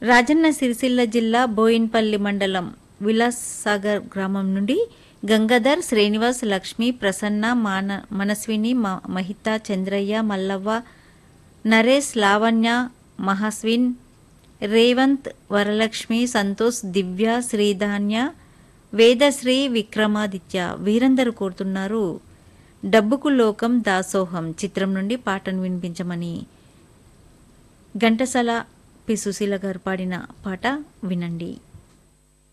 రాజన్న సిరిసిల్ల జిల్లా బోయిన్పల్లి మండలం విలాస్ సాగర్ గ్రామం నుండి గంగాధర్ శ్రీనివాస్ లక్ష్మి ప్రసన్న మాన మనస్విని మ- మహిత చంద్రయ్య మల్లవ్వ నరేష్ లావణ్య మహాస్విన్ రేవంత్ వరలక్ష్మి సంతోష్ దివ్య శ్రీధాన్య వేదశ్రీ విక్రమాదిత్య వీరందరూ కోరుతున్నారు డబ్బుకు లోకం దాసోహం చిత్రం నుండి పాటను వినిపించమని ఘంటసాల పి సుశీల గారు పాడిన పాట వినండి